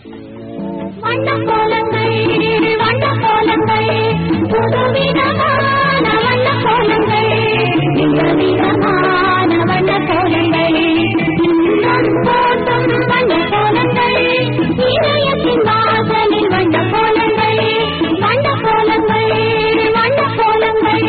வண்ணக் கோலங்கள் வண்ணக் கோலங்கள் புதுவிதமான வண்ணக் கோலங்கள் விதவிதமான வண்ணக் கோலங்கள் இன்பம் போட்டும் வண்ணக் கோலங்கள் இதயத்தின் வாசலில் வண்ணக் கோலங்கள் வண்ணக் கோலங்கள் வண்ணக் கோலங்கள்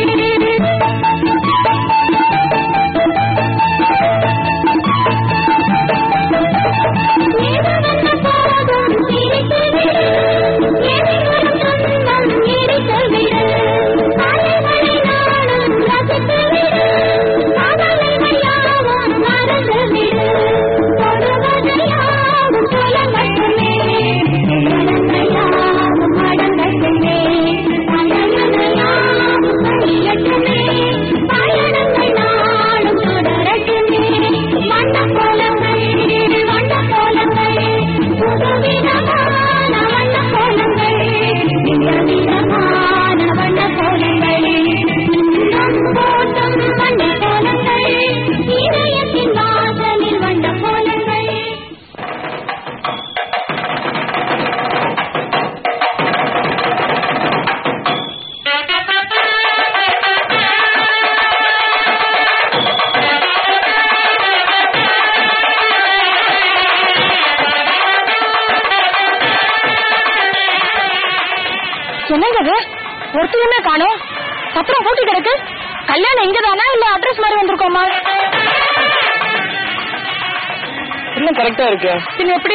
பயணங்கள் நாடும் தொடரட்டுமே வண்ணக் கோலங்கள் வண்ணக் கோலங்கள் புதுவிதமான வண்ணக் கோலங்கள் விதவிதமான வண்ணக் கோலங்கள் இன்னும் போட்டும் வண்ணக் கோலங்கள் இதயத்தின் வாசலில் வண்ணக் கோலங்கள் என்னங்க இது ஒருத்தருமே காணோம் பத்திரம் பூட்டி கிடக்கு கல்யாணம் இங்கதானா இல்ல அட்ரஸ் மாதிரி வந்திருக்கோமா இன்னும் கரெக்டா இருக்கு பின்ன எப்படி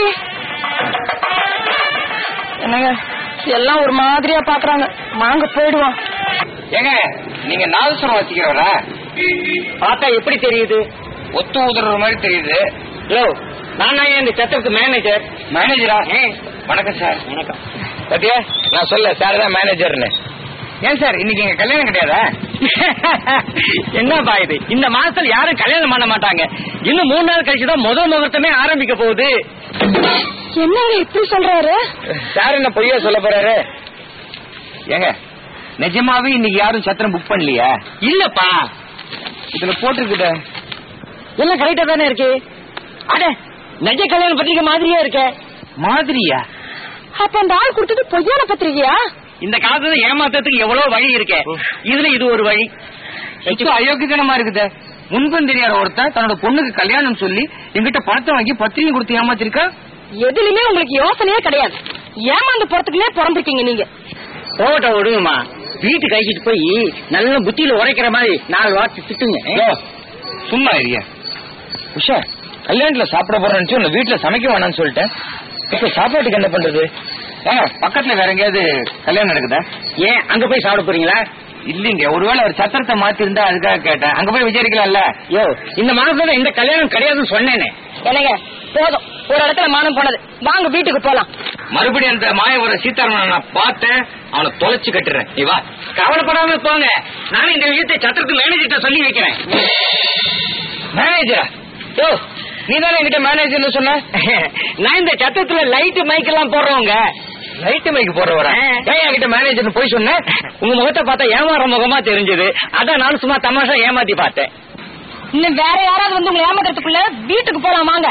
என்னங்க எல்லாம் ஒரு மாதிரியா பாக்குறாங்க வாங்க போயிடுவோம் ஏங்க நீங்க நாதஸ்வரம் வச்சுக்கிறவரா பார்த்தா எப்படி தெரியுது ஒத்து ஊதுற மாதிரி தெரியுது யோ நான் தான் இந்த சத்திரத்து மேனேஜர் மேனேஜரா வணக்கம் சார் வணக்கம் பத்தியா நான் சொல்ல சார் தான் மேனேஜர்னு ஏன் சார் இன்னைக்கு எங்க கல்யாணம் கிடையாதா என்னப்பா இது இந்த மாசத்துல யாரும் கல்யாணம் பண்ண மாட்டாங்க இன்னும் மூணு நாள் கழிச்சு தான் முதல் முகூர்த்தமே ஆரம்பிக்க போகுது என்னங்க இப்படி சொல்றாரு சார் என்ன பொய்யா சொல்ல போறாரு ஏங்க நிஜமாவே இன்னைக்கு யாரும் சத்திரம் புக் பண்ணலையா இல்லப்பா இதுல போட்டிருக்குட எல்லாம் கரெக்டா தானே இருக்கு அட நெஜ கல்யாண பத்திரிக்கை மாதிரியா இருக்க மாதிரியா அப்ப அந்த ஆள் கொடுத்தது பொய்யான பத்திரிகையா இந்த காலத்துல ஏமாத்தத்துக்கு எவ்வளவு வழி இருக்கு இதுல இது ஒரு வழி அயோக்கியத்தனமா இருக்குது முன்பும் தெரியாத ஒருத்தன் தன்னோட பொண்ணுக்கு கல்யாணம் சொல்லி எங்கிட்ட பணத்தை வாங்கி பத்திரிகை கொடுத்து ஏமாத்திருக்கா எதுலயுமே உங்களுக்கு யோசனையே கிடையாது ஏமாந்து போறதுக்குன்னே பிறந்திருக்கீங்க நீங்க போட்ட விடுங்கம்மா வீட்டு கைக்கிட்டு போய் நல்ல புத்தியில உரைக்கிற மாதிரி நாலு வார்த்தை திட்டுங்க சும்மா இருக்கியா உஷா கல்யாணத்துல சாப்பிட போறேன்னு உன்னை வீட்டுல சமைக்க வேணாம்னு சொல்லிட்டேன் இப்ப சாப்பாட்டுக்கு என்ன பண்றது ஏங்க பக்கத்துல வேற எங்கேயாவது கல்யாணம் நடக்குதா ஏன் அங்க போய் சாப்பிட போறீங்களா இல்லீங்க ஒருவேளை ஒரு சத்திரத்தை மாத்தி இருந்தா அதுக்காக கேட்டேன் அங்க போய் விசாரிக்கலாம்ல யோ இந்த மாசத்துல இந்த கல்யாணம் கிடையாதுன்னு சொன்னேனே என்னங்க போதும் ஒரு இடத்துல மானம் போனது வாங்க வீட்டுக்கு போலாம் மறுபடியும் அந்த மாயவர சீதாராமன் நான் பார்த்தேன் அவனை தொலைச்சு கட்டுறேன் நீ வா கவலைப்படாம போங்க நானும் இந்த விஷயத்தை சத்திரத்து மேனேஜர்கிட்ட சொல்லி வைக்கிறேன் மேனேஜரா யோ நீ தானே என்கிட்ட மேனேஜர்னு சொன்ன நான் இந்த சத்திரத்துல லைட் மைக் எல்லாம் போடுறவங்க லைட் மைக் போடுறவரா ஏன் என்கிட்ட மேனேஜர் போய் சொன்ன உங்க முகத்தை பார்த்தா ஏமாற முகமா தெரிஞ்சது அதான் நானும் சும்மா தமாஷா ஏமாத்தி பார்த்தேன் இன்னும் வேற யாராவது வந்து உங்களை ஏமாத்துறதுக்குள்ள வீட்டுக்கு போலாம் வாங்க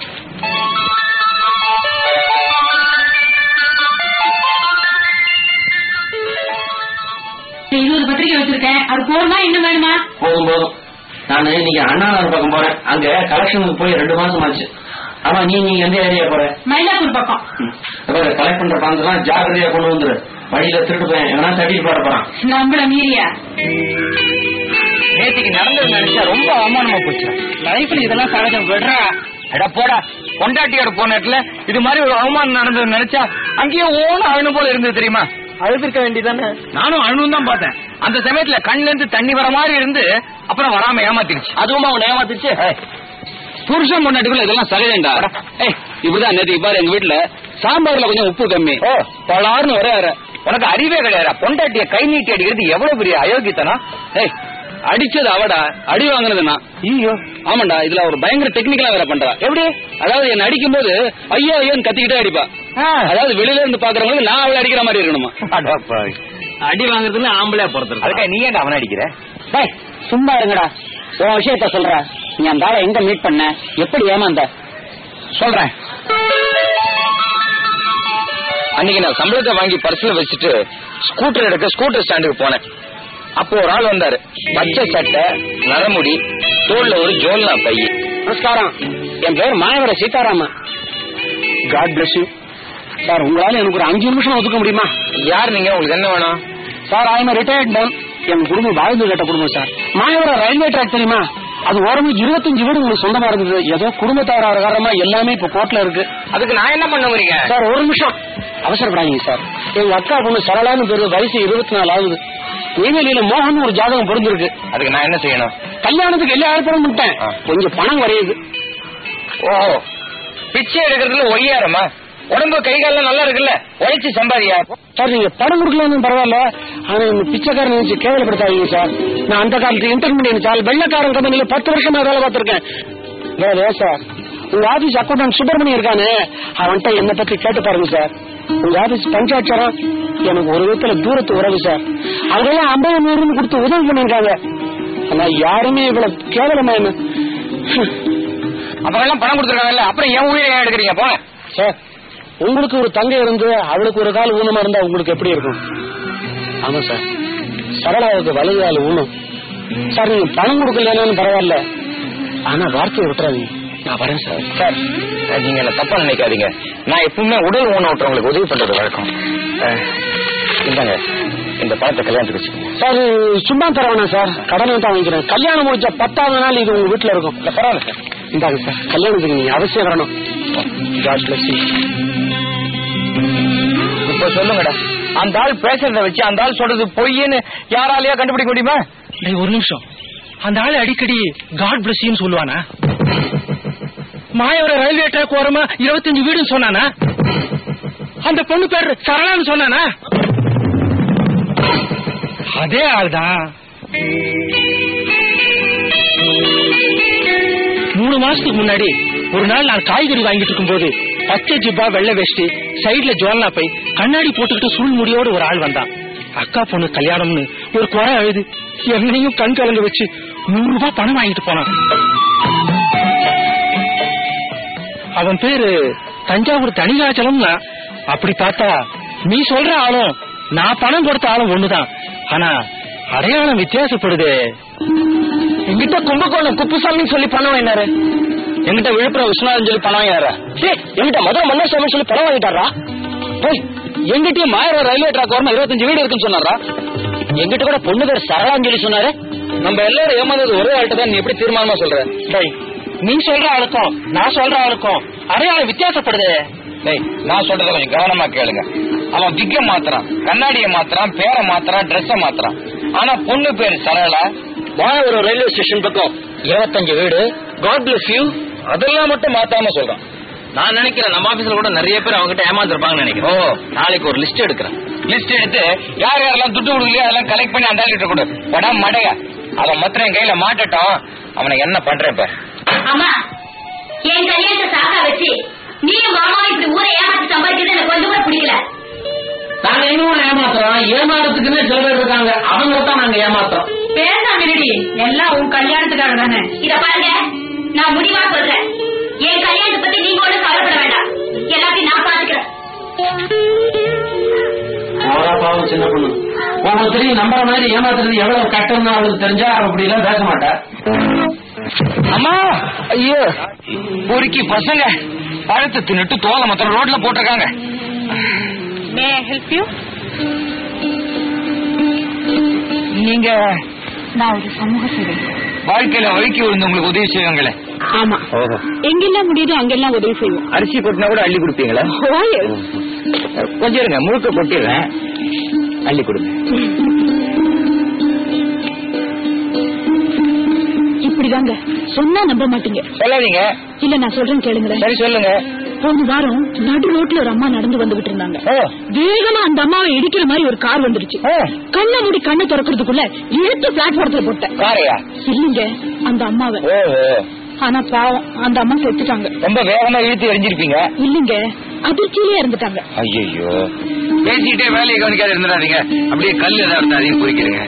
இருபது பத்திரிக்கை வச்சிருக்கேன் அது போதுமா இன்னும் வேணுமா போதும் போதும் நான் இன்னைக்கு அண்ணாநகர் பக்கம் போறேன் அங்க கலெக்ஷனுக்கு போய் ரெண்டு மாசம் ஆச்சு ஆமா நீ நீ எந்த ஏரியா போற மயிலாப்பூர் பக்கம் கலெக்ட் பண்ற பணத்தெல்லாம் ஜாக்கிரதையா கொண்டு வந்துரு வழியில திருட்டு போய் எவனா தட்டிட்டு போட போறான் நம்மள மீறியா நேற்றுக்கு நடந்தது நினைச்சா ரொம்ப அவமானமா போச்சு லைஃப்ல இதெல்லாம் சகஜம் விடுறா அட போடா பொண்டாட்டியோட போன இடத்துல இது மாதிரி ஒரு அவமானம் நடந்தது நினைச்சா அங்கேயும் ஓன அழுணும் போல இருந்தது தெரியுமா அழுதுருக்க வேண்டியதானே நானும் அழுணும் தான் பார்த்தேன் அந்த சமயத்துல கண்ணுல இருந்து தண்ணி வர மாதிரி இருந்து அப்புறம் வராம ஏமாத்திருச்சு அதுவும் அவனை ஏமாத்திருச்சு புருஷன் பொண்டாட்டிக்குள்ள இதெல்லாம் சகஜம்டா ஏய் இப்படிதான் நேற்று பாரு எங்க வீட்டுல சாம்பார்ல கொஞ்சம் உப்பு கம்மி ஓ பலாருன்னு வர உனக்கு அறிவே கிடையாது பொண்டாட்டிய கை நீட்டி அடிக்கிறது எவ்வளவு பெரிய அயோக்கியத்தனம் ஏய் அடிச்சது அவடா அடி வாங்குனது நான் ஐயோ ஆமாண்டா இதுல ஒரு பயங்கர டெக்னிக்கலா வேற பண்றா எப்படி அதாவது என்ன அடிக்கும் போது ஐயோ ஐயோன்னு கத்திக்கிட்டே அடிப்பா அதாவது வெளியில இருந்து பாக்குறவங்களுக்கு நான் அவளை அடிக்கிற மாதிரி இருக்கணுமா அடி வாங்குறதுல ஆம்பளையா பொறுத்து அதுக்காக நீ ஏன் அவனை அடிக்கிற டேய் சும்மா இருங்கடா உன் விஷயத்த சொல்ற நீ அந்த ஆளை எங்க மீட் பண்ண எப்படி ஏமாந்த சொல்றேன் அன்னைக்கு நான் சம்பளத்தை வாங்கி பர்ஸ்ல வச்சுட்டு ஸ்கூட்டர் எடுக்க ஸ்கூட்டர் ஸ்டாண்டுக்கு போனேன் அப்போ ஒரு ஆள் வந்தாரு பச்சை சட்டை நரமுடி தோல்ல ஒரு ஜோல்னா பை நமஸ்காரம் என் பேர் Mayavara Seetharaman God bless you sir உங்களால எனக்கு ஒரு அஞ்சு நிமிஷம் ஒதுக்க முடியுமா யார் நீங்க உங்களுக்கு என்ன வேணும் sir I am retired man என் குடும்பம் வாழ்ந்து கேட்ட குடும்பம் சார் மாயவர ரயில்வே ட்ராக் தெரியுமா அது ஓரமா இருபத்தஞ்சு வீடு உங்களுக்கு சொந்தமா இருந்தது ஏதோ குடும்ப தகராறு காரணமா எல்லாமே இப்ப கோர்ட்ல இருக்கு அதுக்கு நான் என்ன பண்ணுவீங்க சார் ஒரு நிமிஷம் அவசரப்படாதீங்க சார் எங்க அக்கா பொண்ணு சரளான்னு பேரு வயசு இருபத்தி நாலு ஆகுது நெய்வேலியில மோகன் ஒரு ஜாதகம் பொருந்திருக்கு அதுக்கு நான் என்ன செய்யணும் கல்யாணத்துக்கு எல்லா ஏற்பாடும் பண்ணிட்டேன் ஆ. கொஞ்சம் பணம் வரையுது ஓஹோ பிச்சை எடுக்கிறதுல ஒய்யாரமா உடம்பு கை காலம் நல்லா இருக்குல்ல உழைச்சு சம்பாதியா சார் நீங்க பணம் கொடுக்கலன்னு பரவாயில்ல ஆனா இந்த பிச்சைக்காரன் நினைச்சு கேவலப்படுத்தாதீங்க சார் நான் அந்த காலத்து இன்டர்மீடியட் சார் வெள்ளக்காரன் கம்பெனில பத்து வருஷமா வேலை பார்த்திருக்கேன் வேற சார் உங்க ஆபீஸ் அக்கௌண்டன்ட் சுப்பிரமணியம் இருக்கானே அவன்கிட்ட என்ன பத்தி கேட்டு பாருங்க சார் உங்க ஆபீஸ் பஞ்சாட்சரம் எனக்கு ஒரு விதத்துல தூரத்து உறவு சார் அவங்கெல்லாம் ஐம்பது நூறுன்னு கொடுத்து உதவி பண்ணிருக்காங்க ஆனா யாருமே இவ்வளவு கேவலமா என்ன அவங்க எல்லாம் பணம் கொடுத்துருக்காங்கல்ல அப்புறம் என் உயிரை ஏன் எடுக்கிறீங்க போங்க சார் உங்களுக்கு ஒரு தங்கை இருந்து அவளுக்கு ஒரு கால் ஊனமா இருந்தா உங்களுக்கு எப்படி இருக்கும் ஆமா சார் சரளாவுக்கு வலது கால் ஊனம் சார் நீங்க பணம் கொடுக்கலன்னு பரவாயில்ல ஆனா வார்த்தையை விட்டுறாதீங்க நான் வரேன் சார் சார் அஹ், நீங்க என்ன தப்பா நினைக்காதீங்க நான் எப்பவுமே உடல் ஊன விட்டுறவங்களுக்கு உதவி பண்றது வழக்கம் அஹ், இந்தாங்க இந்த பணத்தை கல்யாணத்துக்கு வச்சுக்கோங்க சார் சும்மா தர வேணாம் சார் கடனை தான் வாங்கிக்கிறேன் கல்யாணம் முடிச்ச பத்தாவது நாள் இது உங்க வீட்டுல இருக்கும் இல்ல பரவாயில்ல சார் இந்தாங்க சார் கல்யாணத்துக்கு நீங்க அவசியம் வரணும் God bless you. இப்ப சொல்லுங்கடா அந்த ஆள் பேசுறத வச்சு அந்த ஆள் சொல்றது பொய்ன்னு யாராலயா கண்டுபிடிக்க முடியுமா டேய் ஒரு நிமிஷம் அந்த ஆளு அடிக்கடி காட் பிளஸ்ன்னு சொல்லுவானா மாயவர ரயில்வே ட்ராக் ஓரமா இருபத்தஞ்சு வீடுன்னு சொன்னானா அந்த பொண்ணு பேர் சரளான்னு சொன்னானா அதே ஆள்தான் மூணு மாசத்துக்கு முன்னாடி ஒரு நாள் நான் காய்கறி வாங்கிட்டு இருக்கும்போது பச்சை ஜிப்பா வெள்ளை வெஷ்டி சைடுல ஜுவல்லா பை கண்ணாடி போட்டுக்கிட்டு சுருள் முடியோடு ஒரு ஆள் வந்தான் அக்கா பொண்ணு கல்யாணம்னு ஒரு குறை அழுது என்னையும் கண் கலந்து வச்சு நூறு ரூபாய் பணம் வாங்கிட்டு போனான் அவன் பேரு தஞ்சாவூர் தனிகாச்சலம்னா அப்படி பார்த்தா நீ சொல்ற ஆளும் நான் பணம் கொடுத்த ஆளும் ஒண்ணுதான் ஆனா அடையாளம் வித்தியாசப்படுதே என்கிட்ட கும்பகோணம் குப்புசாமின்னு சொல்லி பணம் வாங்கினாரு என்கிட்ட விழுப்புரம் விஸ்வநாதன் சொல்லி பணம் வாங்கினாரா டேய், என்கிட்ட மதுரை மன்னசாமி சொல்லி பணம் வாங்கிட்டாரா போய் எங்கிட்டயும் மாயிரம் ரயில்வே ட்ராக் வரணும் இருபத்தஞ்சு வீடு இருக்குன்னு சொன்னாரா எங்கிட்ட கூட பொண்ணு பேர் சரளான்னு சொல்லி சொன்னாரு நம்ம எல்லாரும் ஏமாந்தது ஒரே ஆள்கிட்ட தான் நீ எப்படி தீர்மானமா சொல்ற டேய், நீ சொல்ற ஆளுக்கும் நான் சொல்ற ஆளுக்கும் அடையாளம் வித்தியாசப்படுதே டேய் நான் சொல்றத கொஞ்சம் கவனமா கேளுங்க அவன் விக்க மாத்துறான் கண்ணாடிய மாத்துறான் பேரை மாத்துறான் ட்ரெஸ்ஸ மாத்துறான் ஆனா பொண்ணு பேர் சரளா ஒரு ரயில்வே ஸ்டேஷன் பக்கம் இருபத்தஞ்சு வீடு காட் பிளஸ் யூ அதெல்லாம் மட்டும் மாத்தாம சொல்றான் நான் நினைக்கிறேன் நம்ம ஆபீஸ்ல கூட நிறைய பேர் அவங்ககிட்ட ஏமாந்துருப்பாங்கன்னு நினைக்கிறேன் ஓ நாளைக்கு ஒரு லிஸ்ட் எடுக்கிறேன் லிஸ்ட் எடுத்து யார் யாரெல்லாம் துட்டு கொடுக்கலையோ அதெல்லாம் கலெக்ட் பண்ணி அந்த ஆள்கிட்ட கொடு படா மடையா அவன் மாத்திரம் என் கையில மாட்டட்டும் அவனை என்ன பண்றேன் இப்ப அம்மா என் கல்யாணத்தை சாக்கா வச்சு நீயும் மாமாவும் இப்படி ஊரை ஏமாத்தி சம்பாதிக்கிறது எனக்கு கொஞ்சம் கூட பிடிக்கல நாங்க எங்க ஏமாத்துறோம் ஏமாறதுக்குன்னு சில பேர் இருக்காங்க அவங்க தான் நாங்க ஏமாத்துறோம் பேசாம இருடி எல்லாம் உன் கல்யாணத்துக்காக தானே இத பாருங்க நான் முடிவா சொல்றேன் என் கல்யாணத்தை பத்தி நீங்க ஒண்ணும் கவலைப்பட வேண்டாம் எல்லாத்தையும் நான் பாத்துக்கிறேன் அவரா பாவம் சின்ன பொண்ணு ஒவ்வொருத்தரையும் நம்புற மாதிரி ஏமாத்துறது எவ்வளவு கட்டம்னு அவளுக்கு தெரிஞ்சா அவ அப்படி எல்லாம் பேச மாட்டா அம்மா ஐயோ பொறுக்கி பசங்க பழத்தை தின்னுட்டு தோலை மொத்தம் ரோட்ல போட்டிருக்காங்க மே ஹெல்ப் யூ நீங்க நான் ஒரு சமூக சேவை வாழ்க்கையில வழுக்கி விழுந்து உங்களுக்கு உதவி செய்வாங்களே ஆமா எங்கெல்லாம் முடியுதோ அங்கெல்லாம் உதவி செய்வோம் அரிசி கொட்டினா கூட அள்ளி கொடுப்பீங்களா Oh, yes. கொஞ்சம் இருங்க முழுக்க கொட்டிடுறேன் அள்ளி கொடுங்க இப்படிதாங்க சொன்னா நம்ப மாட்டீங்க சொல்லாதீங்க இல்ல நான் சொல்றேன் கேளுங்களேன் சரி சொல்லுங்க போன வாரம் நடு ரோட்ல ஒரு அம்மா நடந்து வந்துகிட்டு இருந்தாங்க ஓ வேகமா அந்த அம்மாவை இடிக்கிற மாதிரி ஒரு கார் வந்துருச்சு ஓ கண்ணை மூடி கண்ணை திறக்கிறதுக்குள்ள இழுத்து பிளாட்ஃபாரத்துல போட்டேன் காரையா இல்லைங்க அந்த அம்மாவை ஓ ஓ. ஆனா பாவம் அந்த அம்மா செத்துட்டாங்க ரொம்ப வேகமா இழுத்து எரிஞ்சிருப்பீங்க இல்லைங்க அதிர்ச்சியிலே இருந்துட்டாங்க ஐயோ பேசிக்கிட்டே வேலையை கவனிக்காத இருந்துடாதீங்க அப்படியே கல் ஏதாவது இருந்தா அதையும் குறிக்கிறீங்க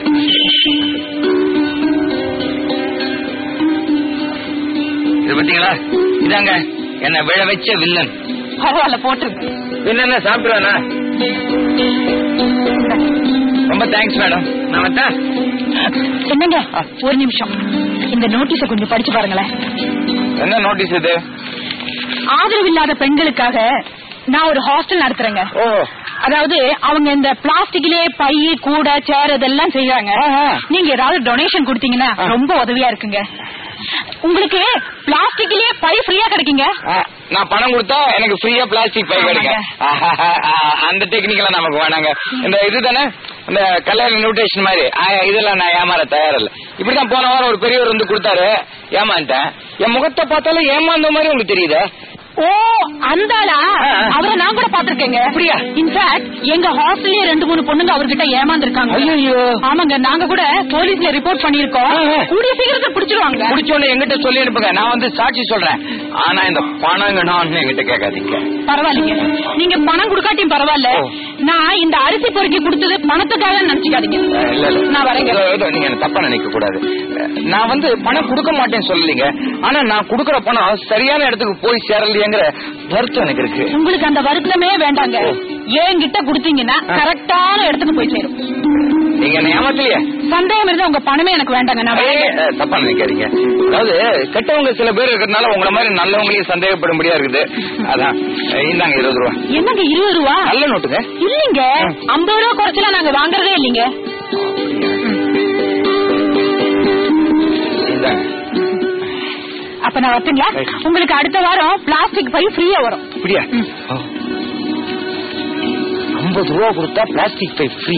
இது பாத்தீங்களா இதாங்க என்ன விழ வச்ச வில்லன் பரவாயில்ல போட்டுருங்க வில்லன் சாப்பிடுவானா ரொம்ப தேங்க்ஸ் மேடம் நான் வந்தா என்னங்க ஒரு நிமிஷம் இந்த நோட்டீஸ கொஞ்சம் படிச்சு பாருங்களேன் என்ன நோட்டீஸ் இது ஆதரவு இல்லாத பெண்களுக்காக நான் ஒரு ஹாஸ்டல் நடத்துறேங்க ஓ அதாவது அவங்க இந்த பிளாஸ்டிக்லயே பை கூட சேர் இதெல்லாம் செய்யறாங்க ஆஹா. நீங்க ஏதாவது டொனேஷன் கொடுத்தீங்கன்னா ஆ. ரொம்ப உதவியா இருக்குங்க உங்களுக்கு பிளாஸ்டிக்லயே பை ஃப்ரீயா கிடைக்குங்க ஆ, நான் பணம் கொடுத்தா எனக்கு ஃப்ரீயா பிளாஸ்டிக் பை கிடைக்கும் ஆஹா, ஆ, அந்த டெக்னிக்கெல்லாம் நமக்கு வேணாங்க இந்த இதுதானே இந்த கல்யாண இன்விடேஷன் மாதிரி ஆ, இதெல்லாம் நான் ஏமாற தயாரில்ல இப்படிதான் போன வாரம் ஒரு பெரியவர் வந்து கொடுத்தாரு ஏமாந்துட்டேன் என் முகத்தை பார்த்தாலும் ஏமாந்த மாதிரி உங்களுக்கு தெரியுதா ஓ அந்த ஆளா ஆ, ஆ. அவரை நான் கூட பாத்திருக்கேங்க அப்படியா? இன்ஃபேக்ட் எங்க ஹாஸ்டல்லயே ரெண்டு மூணு பொண்ணுங்க அவர்கிட்ட ஏமாந்துருக்காங்க ஐயையோ. ஆமாங்க நாங்க கூட போலீஸ்ல ரிப்போர்ட் பண்ணிருக்கோம் ஆ, ஆ. கூடிய சீக்கிரத்துல பிடிச்சிருவாங்க குடிச்சோன்னு எங்கிட்ட சொல்லி அனுப்புங்க நான் வந்து சாட்சி சொல்றேன் ஆனா இந்த பணங்க நான் எங்கிட்ட கேட்காதீங்க பரவாயில்லைங்க நீங்க பணம் கொடுக்காட்டியும் பரவாயில்ல ஓ. நான் இந்த அரிசி பொறுக்கி கொடுத்தது பணத்துக்காக நினைச்சுக்காதீங்க இல்ல இல்ல நான் வரேங்க இதோ, இதோ, நீங்க என்ன தப்பா நினைக்க கூடாது நான் வந்து பணம் கொடுக்க மாட்டேன்னு சொல்லலீங்க ஆனா நான் கொடுக்கற பணம் சரியான இடத்துக்கு போய் சேரலையேங்கிற வருத்தம் எனக்கு இருக்கு உங்களுக்கு அந்த வருத்தமே வேண்டாங்க என்கிட்ட கொடுத்தீங்கன்னா ஆ. கரெக்டான இடத்துக்கு போய் சேரும் நீங்க என்ன ஏமாத்தலையே சந்தேகம் இருந்தா உங்க பணமே எனக்கு வேண்டாங்க நான் ஏய், வரேங்க. அஹ், தப்பா நினைக்காதீங்க அதாவது கெட்டவங்க சில பேர் இருக்கிறதுனால உங்களை மாதிரி நல்லவங்களையும் சந்தேகப்படும்படியா இருக்குது அதான் அஹ், இந்தாங்க இருபது ரூபா என்னங்க இருபது ரூபா நல்ல நோட்டுங்க இல்லீங்க ஐம்பது ரூபா குறைச்சலாம் நாங்க வாங்குறதே இல்லீங்க இந்தாங்க அப்ப நான் வரட்டுங்களா Right. உங்களுக்கு அடுத்த வாரம் பிளாஸ்டிக் பை ஃப்ரீயா வரும் அப்படியா ஐம்பது ரூபா கொடுத்தா பிளாஸ்டிக் பை ஃப்ரீ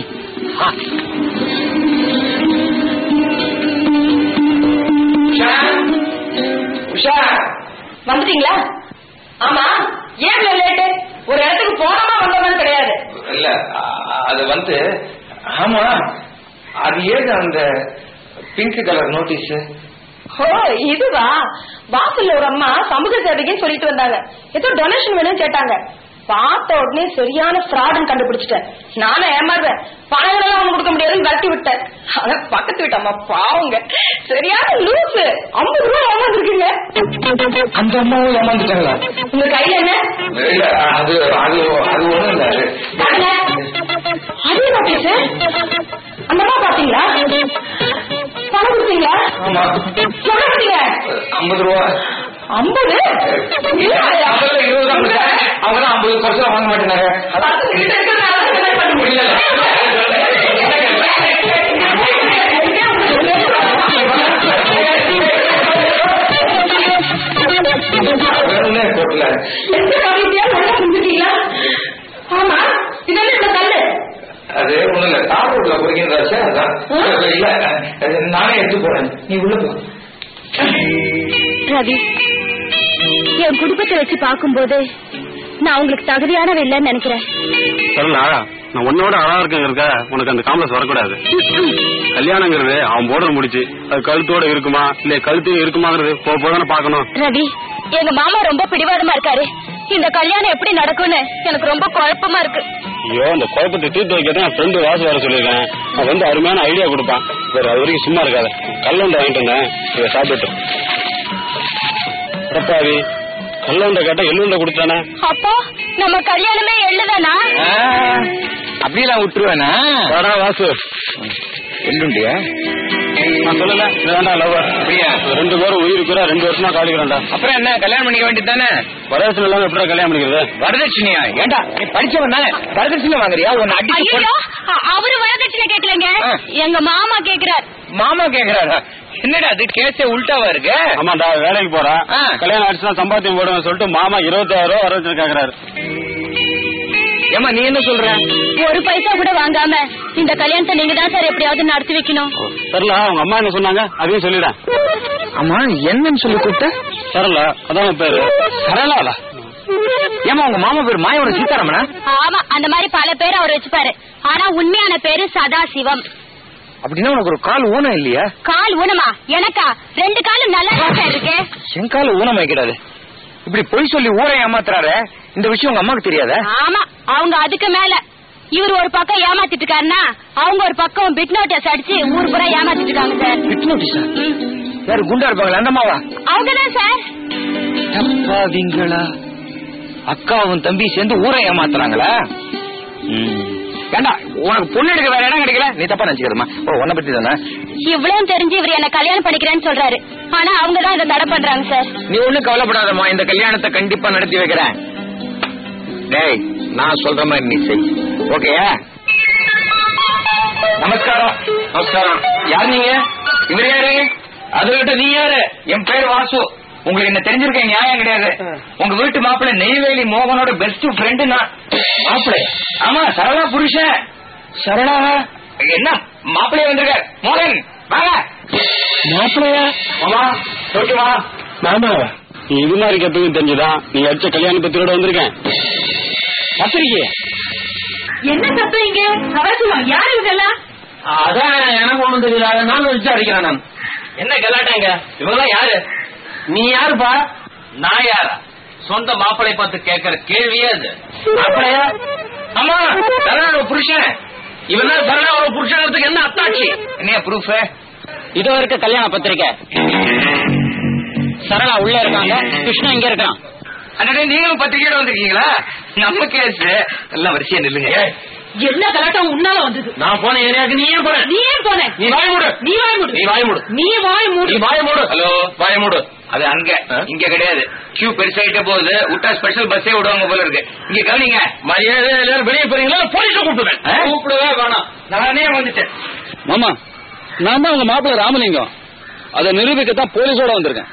உஷா வந்துட்டீங்களா ஆமா ஏன் லேட்டு ஒரு இடத்துக்கு போனோமா வந்தோமான்னு கிடையாது இல்ல அ- அது வந்து ஆமா அது ஏது அந்த பிங்க் கலர் நோட்டீஸ் ஓ இதுவா வாசல்ல ஒரு அம்மா சமூக சேவைக்குன்னு சொல்லிட்டு வந்தாங்க ஏதோ டொனேஷன் வேணும்னு கேட்டாங்க பார்த்த உடனே சரியான ஃப்ராடுன்னு கண்டுபிடிச்சிட்டேன் நானும் ஏமாறுவேன் பணம் எல்லாம் ஒண்ணு கொடுக்க முடியாதுன்னு கட்டி விட்டேன் ஆனா பக்கத்து வீட்டு அம்மா பாவங்க சரியான லூசு ஐம்பது ரூபாய் ஏமாந்துருக்கீங்க அந்த அம்மாவும் ஏமாந்துட்டாங்களா உங்க கையில என்ன இல்ல அது அது அது ஒண்ணும் இல்ல பாருங்க. அதே நோட்டீஸ் அந்த அம்மா பாத்தீங்களா பணம் கொடுத்தீங்களா ஆமா எவ்வளவு கொடுத்தீங்க ஐம்பது ரூபா ஐம்பது இல்ல முதல்ல இருபது தான் கொடுத்தேன். அவங்க தான் ஐம்பது பர்சன்ட் வாங்க மாட்டேனாங்க பத்து கிட்ட இருக்கிறதுனால இந்த மாதிரி பண்ண முடியல. வேணும்னே போட்டல எந்த காரியத்தையா நல்லா செஞ்சுட்டீங்களா? ஆமா இதெல்லாம் இந்த கல்லு அது ஒண்ணும் இல்ல தார் ரோட்ல குறைக்கின்றாச்சு அதான் இல்ல அது நானே எடுத்து போறேன் நீ உள்ள போ ரவி என் குடும்பத்தை வச்சு பார்க்கும்போது நான் உங்களுக்கு தகுதியானவ இல்லைன்னு நினைக்கிறேன் சரிங்களா நான் உன்னோட அழகா இருக்கேங்கிறக்க உனக்கு அந்த காம்ப்ளெக்ஸ் வரக்கூடாது கல்யாணங்கிறது அவன் போடுற முடிச்சு அது கழுத்தோட இருக்குமா இல்ல கழுத்து இருக்குமாங்கிறது போக போதானே பாக்கணும் ரவி எங்க மாமா ரொம்ப பிடிவாதமா இருக்காரு இந்த கல்யாணம் எப்படி நடக்கும்னு எனக்கு ரொம்ப குழப்பமா இருக்கு ஐயோ அந்த குழப்பத்தை தீர்த்து வைக்கிறத என் ஃப்ரெண்டு வாசு வர சொல்லியிருக்கேன் அவன் வந்து அருமையான ஐடியா கொடுப்பான் வேற அது வரைக்கும் சும்மா இருக்காத கல்லுண்டை வாங்கிட்டு வந்தேன் இதை சாப்பிட்டு அடப்பாவி கல்லுண்டை கேட்டா எள்ளுண்டை கொடுத்தானே அப்போ நம்ம கல்யாணமே எள்ளுதானா அப்படியெல்லாம் விட்டுருவேனா வாடா வாசு எள்ளுண்டியா நான் சொல்லல இது வேண்டாம் லவ் அப்படியா? ரெண்டு பேரும் உயிருக்குற ரெண்டு வருஷமா காலிக்கிறான்டா அப்புறம் என்ன கல்யாணம் பண்ணிக்க வேண்டியது தானே வரதட்சணை இல்லாம எப்படி கல்யாணம் பண்ணிக்கிறது வரதட்சணையா ஏண்டா நீ படிச்சவன் தானே வரதட்சணை வாங்குறியா உன்னை அடிச்சு ஐயோ கொல்~ அவரு வரதட்சணை கேட்கலங்க ஆ. எங்க மாமா கேக்குறார் மாமா கேக்குறாரா என்னடா அது கேஸே உல்டாவா இருக்கு ஆமாண்டா வேலைக்கு போறா ஆ. கல்யாணம் ஆயிடுச்சுன்னா சம்பாத்தியம் போடுவேன் சொல்லிட்டு மாமா இருபத்தாயிரம் ரூபாய் வரதட்சணை கேக்குறாரு ஏமா நீ என்ன சொல்ற ஒரு பைசா கூட வாங்காம இந்த கல்யாணத்தை நீங்க தான் சார் எப்படியாவது நடத்தி வைக்கணும் சரலா உங்க அம்மா என்ன சொன்னாங்க அதையும் சொல்லிடேன் ஆமா என்னன்னு சொல்லி கூப்பிட்ட சரலா அதான் உன் பேரு சரளாவா ஏமா உங்க மாமா பேர் மாயோட சீதாராமனா ஆமா அந்த மாதிரி பல பேர் அவர் வச்சுப்பாரு ஆனா உண்மையான பேரு சதாசிவம் அப்படின்னா உனக்கு ஒரு கால் ஊனம் இல்லையா கால் ஊனமா எனக்கா ரெண்டு காலும் நல்லா ரோசா இருக்கு என் கால் ஊனம் வைக்கிறாரு இப்படி பொய் சொல்லி ஊரை ஏமாத்துறாரு இந்த விஷயம் உங்க அம்மாக்கு தெரியாதா ஆமா அவங்க அதுக்கு மேல இவர் ஒரு பக்கம் ஏமாத்திட்டு இருக்காருன்னா அவங்க ஒரு பக்கம் பிட் நோட்டீஸ் அடிச்சு ஊர் பூரா ஏமாத்திட்டு இருக்காங்க சார் பிட் நோட்டீஸா யாரு குண்டா இருப்பாங்களா அந்த அம்மாவா அவங்கதான் சார் அப்பாவிங்களா அக்காவும் தம்பி சேர்ந்து ஊரை ஏமாத்துறாங்களா ஏண்டா உனக்கு பொண்ணு எடுக்க வேற இடம் கிடைக்கல நீ தப்பா நினைச்சுக்கிறமா ஓ உன்னை பத்தி தானே இவ்வளவு தெரிஞ்சு இவர் என்ன கல்யாணம் பண்ணிக்கிறேன்னு சொல்றாரு ஆனா அவங்க தான் இதை தடை பண்றாங்க சார் நீ ஒண்ணும் கவலைப்படாதம்மா இந்த கல்யாணத்தை கண்டிப்பா நடத்தி வைக்கிறேன் டேய் நான் சொல்ற மாதிரி நீ செய் ஓகேயா நமஸ்காரம் நமஸ்காரம் யார் நீங்க இவர் யாரு அதுகிட்ட நீ யாரு என் பேர் வாசு உங்களுக்கு என்ன தெரிஞ்சிருக்க நியாயம் கிடையாது உங்க வீட்டு மாப்பிள்ளை நெய்வேலி மோகனோட பெஸ்ட் ஃப்ரெண்டு நான் மாப்பிள்ளை ஆமா சரளா புருஷன் சரளா என்ன மாப்பிள்ளைய வந்திருக்கார் மோகன் வாங்க மாப்பிள்ளையா மாமா சொல்லிட்டு வா மாமா நீ இது மாதிரி கத்துக்கு தெரிஞ்சுதான் நீ அடிச்ச கல்யாண பத்திரோட வந்திருக்கேன் பத்திரிக்கை என்ன சத்தம் இங்க அவசரம் யாரு இதெல்லாம் அதான் எனக்கு ஒண்ணும் தெரியல அதை நானும் விசாரிக்கிறேன் நான் என்ன கலாட்டாங்க இவங்கெல்லாம் யாரு நீ யாருப்பா நான் யாரா சொந்த மாப்பிளை பார்த்து கேட்கிற கேள்வியே அது மாப்பிளையா ஆமா சரணோட புருஷன் இவன் தான் சரணோட புருஷன் என்ன அத்தாட்சி என்ன ப்ரூஃப் இதோ இருக்க கல்யாண பத்திரிக்கை சரளா உள்ள இருக்காங்க கிருஷ்ணா இங்க இருக்கான் அண்ணே நீங்களும் பத்திரிக்கையோட வந்திருக்கீங்களா நம்ம கேஸ் எல்லாம் வரிசையா நில்லுங்க என்ன கலாட்டம் உன்னால வந்தது நான் போன ஏரியாவுக்கு நீ ஏன் போன நீ ஏன் போன நீ வாய மூடு நீ வாய் மூடு நீ வாய மூடு நீ வாய் மூடு நீ வாய மூடு ஹலோ வாய மூடு அது அங்க இங்க கிடையாது கியூ பெருசாயிட்டே போகுது விட்டா ஸ்பெஷல் பஸ்ஸே விடுவாங்க போல இருக்கு இங்க கவனிங்க மரியாதை எல்லாரும் வெளியே போறீங்களா போலீஸ கூப்பிடுவேன் கூப்பிடவே வேணாம் நானே வந்துட்டேன் மாமா நான் தான் உங்க மாப்பிள்ளை ராமலிங்கம் அதை நிரூபிக்கத்தான் போலீஸோட வந்திருக்கேன்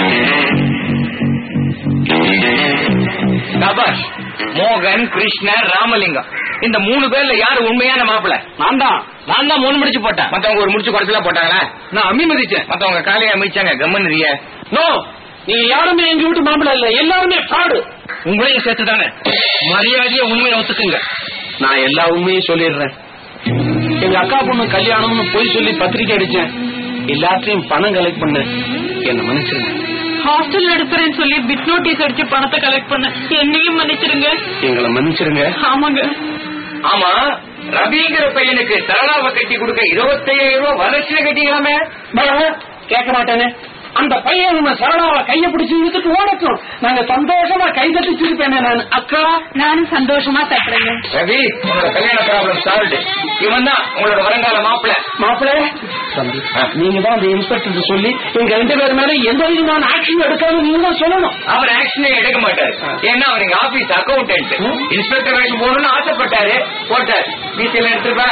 சபாஷ் மோகன் கிருஷ்ணர் ராமலிங்கம் இந்த மூணு பேர்ல யாரு உண்மையான மாப்பிள்ள நான் தான் நான் தான் மூணு முடிச்சு போட்டேன் மத்தவங்க ஒரு முடிச்சு குறைச்சலா போட்டாங்களா நான் அம்மி மதிச்சேன் மத்தவங்க காலையை அமைச்சாங்க கம்மன் நோ நீங்க யாருமே எங்க வீட்டு மாப்பிள்ள இல்ல எல்லாருமே ஃப்ராடு உங்களையும் சேர்த்து தானே மரியாதையா உண்மையை ஒத்துக்குங்க நான் எல்லா உண்மையும் சொல்லிடுறேன் எங்க அக்கா பொண்ணு கல்யாணம்னு போய் சொல்லி பத்திரிக்கை அடிச்சேன் எல்லாத்தையும் பணம் கலெக்ட் பண்ண என்ன மன்னிச்சிருங்க ஹாஸ்டல் எடுக்கிறேன்னு சொல்லி பிட் நோட்டீஸ் அடிச்சு பணத்தை கலெக்ட் பண்ண என்னையும் மன்னிச்சிருங்க எங்களை மன்னிச்சிருங்க ஆமாங்க ஆமா ரவிங்கிற பையனுக்கு சரளாவை கட்டி கொடுக்க இருபத்தையாயிரம் ரூபாய் வரட்சியில கட்டிக்கலாமே கேட்க மாட்டேனே அந்த பையன் நம்ம சரளாவை கைய பிடிச்சு இழுத்துட்டு ஓடட்டும் நாங்க சந்தோஷமா கை தட்டி சிரிப்பேனே நான் அக்கா நானும் சந்தோஷமா தட்டுறேங்க ரவி உங்களோட கல்யாண ப்ராப்ளம் சால்வ்டு இவன் தான் உங்களோட வருங்கால மாப்பிள்ள மாப்பிள்ள தம்பி நீங்க தான் அந்த இன்ஸ்பெக்டர் சொல்லி எங்க ரெண்டு பேர் மேல எந்த விதமான ஆக்ஷன் எடுக்காம நீங்க தான் சொல்லணும் அவர் ஆக்ஷனே எடுக்க மாட்டாரு ஏன்னா அவர் எங்க ஆபீஸ் அக்கௌண்டன்ட் இன்ஸ்பெக்டர் வேஷம் போகணும்னு ஆசைப்பட்டாரு போட்டார் வீட்டில எடுத்துப்பா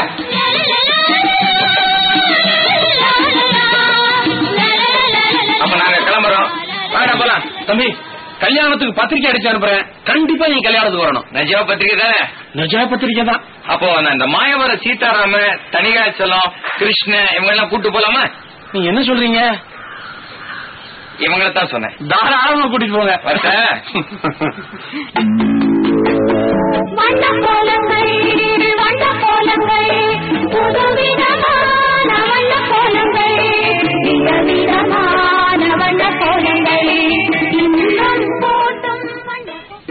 அப்ப நாங்க கிளம்புறோம் வாடா போலாம் தம்பி கல்யாணத்துக்கு பத்திரிக்கை அடிச்சு அனுப்புறேன் கண்டிப்பா நீ கல்யாணத்துக்கு வரணும் நஜா பத்திரிக்கை தானே நஜா பத்திரிக்கை தான் அப்போ நான் இந்த மாயவர சீதாராம தனிகாச்சலம் கிருஷ்ண இவங்க எல்லாம் கூட்டு போலாமா நீங்க என்ன சொல்றீங்க இவங்கள தான் சொன்னேன் தாராளமா கூட்டிட்டு போங்க வரட்டேன் வண்ணம் போல